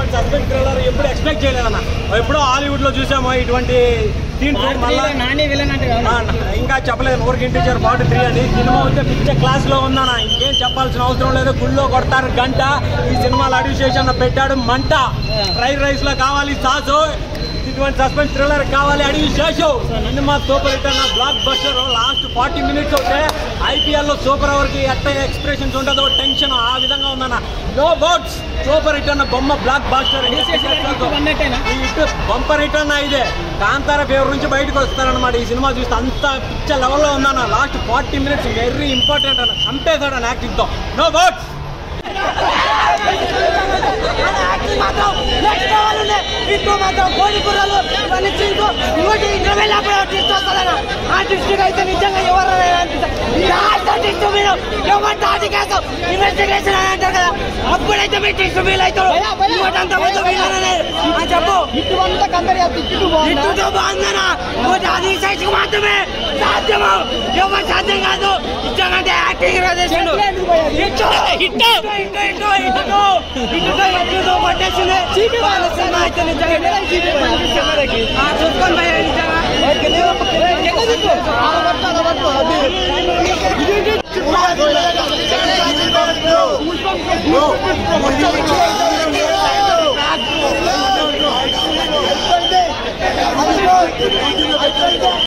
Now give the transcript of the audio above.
ఇటువంటి suspense thriller ఎప్పుడు expect చేయలేదన్న ఎప్పుడో హాలీవుడ్ లో చూసాము ఇటువంటి సీన్స్ మళ్ళా నాని విలన్ అంటే కదా ఆ, ఇంకా చెప్పలేదు ఊరికి టీచర్ పార్ట్ త్రీ అని సినిమా వచ్చే పిచ్చ క్లాస్ లో ఉందన్న ఇంకేం చెప్పాల్సిన అవసరం లేదు గుళ్ళో కొడతారు గంట ఈ సినిమాలో అడ్యూసేషన్ పెట్టాడు మంట ఫ్రైడ్ రైస్ లో కావాలి సాసు ఇటువంటి సస్పెన్స్ థ్రిల్లర్ కావాలి అడిగి శేషు సినిమా సూపర్ హిట్ అన్న blockbuster last forty minutes అవుతే ఐపీఎల్ లో సూపర్ ఓవర్ కి ఎట్ట ఎక్స్ప్రెషన్స్ ఉంటుందో టెన్షన్ ఆ విధంగా ఉందన్న నో బౌట్స్ సూపర్ హిట్ అన్న బొమ్మ బ్లాక్ బాస్టర్ అన్నట్టేనా ఈ హిట్ బంపర్ హిట్ అన్న ఇదే కాంతార ఫేవర్ నుంచి బయటకు వస్తారనమాట ఈ సినిమా చూస్తే అంత పిచ్చ లెవెల్లో ఉందన్న last forty minutes very important అన్న చంపేశాడు అన్న యాక్టింగ్ తో నో బౌట్స్ నెక్స్ట్ లెవెల్ ఉంది ఇంకో మాత్రం కోడి కూరలు ఇవన్నీ ఇంకో ఇంకోటి ఇంటర్వ్యూ అప్పుడు ఆర్టిస్ట్ వస్తుందన్న ఆర్టిస్ట్ అయితే నిజంగా ఎవరు ఆర్టిస్ట్ మీరు ఎవరు ఆర్టికేసం ఇన్వెస్టిగేషన్ అని అంటారు కదా అప్పుడైతే మీరు టెస్ట్ ఫీల్ అవుతారు ఇంకోటి అంత ముందు వీళ్ళనే ఆ చెప్పు ఇటువంటి కంపెనీ తిట్టు ఇట్టుతో బాగుందనా ఇంకోటి అది సైజుకు మాత్రమే సాధ్యము ఎవరు సాధ్యం కాదు ఇచ్చానంటే యాక్టింగ్ చేసిండు ఇట్టు ఇట్టు ఇట్టు ఇట్టు ఇట్టు ఇట్టుతో ఇట్టుతో కొట్టేసింది వాళ్ళ సినిమా అయితే నిజంగా ఆ, చూసుకొని పోయి నిజంగా